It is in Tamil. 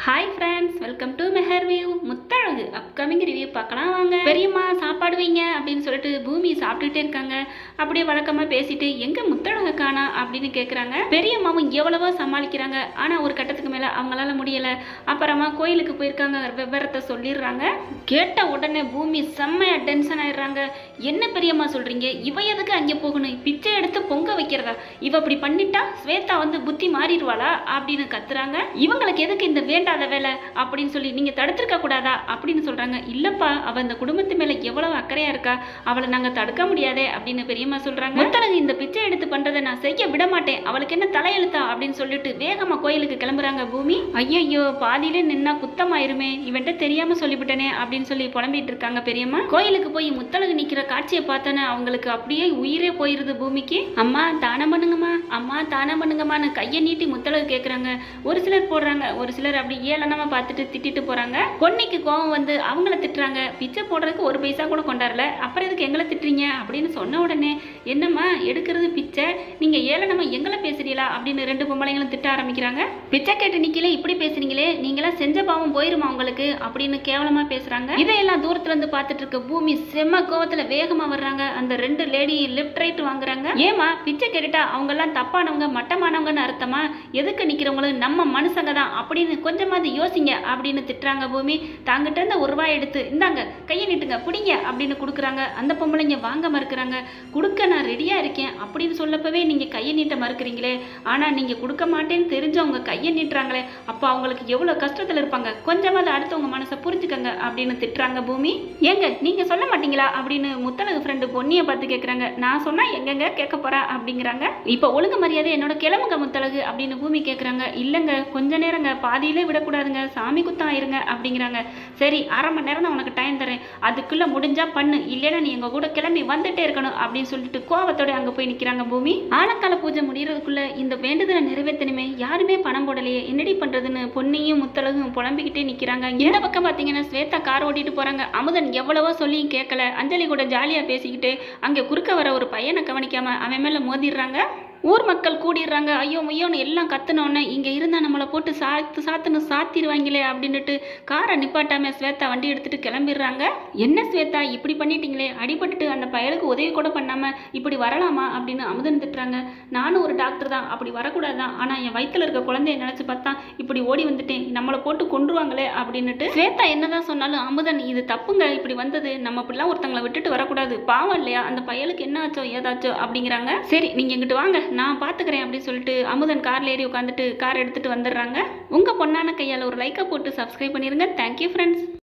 hi friends welcome to Meher view Muthazhagu upcoming review பார்க்கலாம் வாங்க பெரியம்மா சாப்பாடு வைங்க அப்படின்னு சொல்லிட்டு பூமி சாப்பிட்டுட்டே இருக்காங்க அப்படியே வழக்கமாக பேசிட்டு எங்க முத்தழகு காணா அப்படின்னு கேட்குறாங்க பெரியம்மாவும் எவ்வளவோ சமாளிக்கிறாங்க ஆனால் ஒரு கட்டத்துக்கு மேலே அவங்களால முடியல அப்புறமா கோயிலுக்கு போயிருக்காங்க விவரத்தை சொல்லிடுறாங்க கேட்ட உடனே பூமி செம்மையா டென்ஷன் ஆயிடுறாங்க என்ன பெரியம்மா சொல்றீங்க இவ எதுக்கு அங்கே போகணும் பிச்சை எடுத்து பொங்க வைக்கிறதா இவ இப்படி பண்ணிட்டா ஸ்வேதா வந்து புத்தி மாறிடுவாளா அப்படின்னு கத்துறாங்க இவங்களுக்கு எதுக்கு இந்த வேண்டாத வேலை அப்படின்னு சொல்லி நீங்க தடுத்திருக்க கூடாதா அப்படின்னு சொல்றாங்க இல்லப்பா அவ இந்த குடும்பத்து மேல எவ்வளவு அக்கறையா இருக்கா அவளை நாங்க தடுக்க முடியாதே அப்படின்னு பெரியம்மா சொல்றாங்க முத்தழகு இந்த பிச்சை எடுத்து பண்றதை நான் செய்ய விட மாட்டேன் அவளுக்கு என்ன தலையெழுத்தா அப்படின்னு சொல்லிட்டு வேகமா கோயிலுக்கு கிளம்புறாங்க பூமி ஐயையோ பாதியிலே நின்னா குத்தமாயிருமே இவன்ட்ட தெரியாம சொல்லிவிட்டனே அப்படின்னு சொல்லி புலம்பிட்டு இருக்காங்க பெரியம்மா கோயிலுக்கு போய் முத்தழகு நிக்கிற காட்சியை பார்த்தோன்னே அவங்களுக்கு அப்படியே உயிரே போயிருது பூமிக்கு அம்மா தானம் பண்ணுங்கம்மா அம்மா தானம் பண்ணுங்கம்மான்னு கையை நீட்டி முத்தழகு கேக்குறாங்க ஒரு சிலர் போடுறாங்க ஒரு சிலர் அப்படி ஏளனமா பார்த்துட்டு திட்டிட்டு போறாங்க பொன்னிக்கு கோவம் வந்து அவங்கள திட்டுறாங்க பிச்சை போடுறதுக்கு ஒரு பைசா கூட கொண்டாடல அப்புறம் எதுக்கு எங்களை திட்டுறீங்க அப்படின்னு சொன்ன உடனே என்னம்மா எடுக்கிறது பிச்சை நீங்க ஏளனமா எங்களை பேசுறீங்களா அப்படின்னு ரெண்டு பொம்பளைங்களும் திட்ட ஆரம்பிக்கிறாங்க பிச்சை கேட்டு நிக்கல இப்படி பேசுறீங்களே நீங்களாம் செஞ்ச பாவம் போயிருமா உங்களுக்கு அப்படின்னு கேவலமா பேசுறாங்க இதையெல்லாம் தூரத்துல இருந்து பார்த்துட்டு இருக்க பூமி செம்ம கோவத்துல வேகமா வர்றாங்க அந்த ரெண்டு லேடி லெஃப்ட் ரைட் வாங்குறாங்க ஏமா பிச்சை கேட்டுட்டா அவங்க எல்லாம் தப்பானவங்க மட்டமானவங்கன்னு அர்த்தமா எதுக்கு நிக்கிறவங்களும் நம்ம மனுஷங்க தான் அப்படின்னு கொஞ்சமாவது யோசிங்க அப்படின்னு திட்டுறாங்க பூமி தாங்கிட்ட இருந்த ஒரு ரூபாய் எடுத்து இந்தாங்க கையை நீட்டுங்க பிடிங்க அப்படின்னு கொடுக்குறாங்க அந்த பொம்பளைங்க வாங்க மறுக்கிறாங்க கொடுக்க நான் ரெடியா இருக்கேன் அப்படின்னு சொல்லப்பவே நீங்க கையை நீட்ட மறுக்கிறீங்களே ஆனா நீங்க கொடுக்க மாட்டேன்னு தெரிஞ்சவங்க கையை நீட்டுறாங்களே அப்போ அவங்களுக்கு எவ்வளவு கஷ்டத்துல இருப்பாங்க கொஞ்சமாவது அடுத்தவங்க மனசை புரிஞ்சுக்கங்க அப்படின்னு திட்டுறாங்க பூமி ஏங்க நீங்க சொல்ல மாட்டீங்களா அப்படின்னு முத்தழகு ஃப்ரெண்டு பொன்னியை பார்த்து கேட்குறாங்க நான் சொன்னா எங்கெங்க கேட்க போறா அப்படிங்கிறாங்க இப்போ ஒழுங்கு மரியாதை என்னோட கிளம்புங்க முத்தழகு அப்படின்னு பூமி கேட்குறாங்க இல்லைங்க கொஞ்ச நேரங்க பாதியிலே விடக்கூடாதுங்க சாமி குத்தம் ஆயிருங்க அப்படிங்கிறாங்க சரி அரை மணி நேரம் தான் உனக்கு டைம் தரேன் அதுக்குள்ள முடிஞ்சா பண்ணு இல்லைன்னா நீ எங்க கூட கிளம்பி வந்துட்டே இருக்கணும் அப்படின்னு சொல்லிட்டு கோவத்தோட அங்க போய் நிக்கிறாங்க பூமி ஆனக்கால பூஜை முடியறதுக்குள்ள இந்த வேண்டுதலை நிறைவேற்றணுமே யாருமே பணம் போடலையே என்னடி பண்றதுன்னு பொன்னியும் முத்தழகும் புலம்பிக்கிட்டே நிக்கிறாங்க இந்த பக்கம் பாத்தீங்கன்னா ஸ்வேதா கார் ஓட்டிட்டு போறாங்க அமுதன் எவ்வளவோ சொல்லியும் கேட்கல அஞ்சலி கூட ஜாலியா பேசிக்கிட்டு அங்க குறுக்க வர ஒரு பையனை கவனிக்காம அவன் மேல மோதிடுறாங்க ஊர் மக்கள் கூடிடுறாங்க ஐயோ மையோன்னு எல்லாம் கத்துனோடனே இங்கே இருந்தால் நம்மளை போட்டு சாத்து சாத்துன்னு சாத்திடுவாங்களே அப்படின்னுட்டு காரை நிப்பாட்டாம ஸ்வேதா வண்டி எடுத்துட்டு கிளம்பிடுறாங்க என்ன ஸ்வேதா இப்படி பண்ணிட்டீங்களே அடிபட்டுட்டு அந்த பயலுக்கு உதவி கூட பண்ணாம இப்படி வரலாமா அப்படின்னு அமுதன் திட்டுறாங்க நானும் ஒரு டாக்டர் தான் அப்படி வரக்கூடாதான் ஆனால் என் வயித்துல இருக்க குழந்தைய நினச்சி பார்த்தா இப்படி ஓடி வந்துட்டேன் நம்மளை போட்டு கொண்டுருவாங்களே அப்படின்னுட்டு ஸ்வேதா என்னதான் சொன்னாலும் அமுதன் இது தப்புங்க இப்படி வந்தது நம்ம இப்படிலாம் ஒருத்தங்களை விட்டுட்டு வரக்கூடாது பாவம் இல்லையா அந்த பயலுக்கு என்ன ஆச்சோ ஏதாச்சோ அப்படிங்கிறாங்க சரி நீங்கள் இங்கிட்டு வாங்க நான் பார்த்துக்கிறேன் அப்படின்னு சொல்லிட்டு அமுதன் கார்ல ஏறி உட்காந்துட்டு கார் எடுத்துட்டு வந்துடுறாங்க உங்கள் பொண்ணான கையால் ஒரு லைக்கை போட்டு சப்ஸ்கிரைப் பண்ணிடுங்க தேங்க்யூ ஃப்ரெண்ட்ஸ்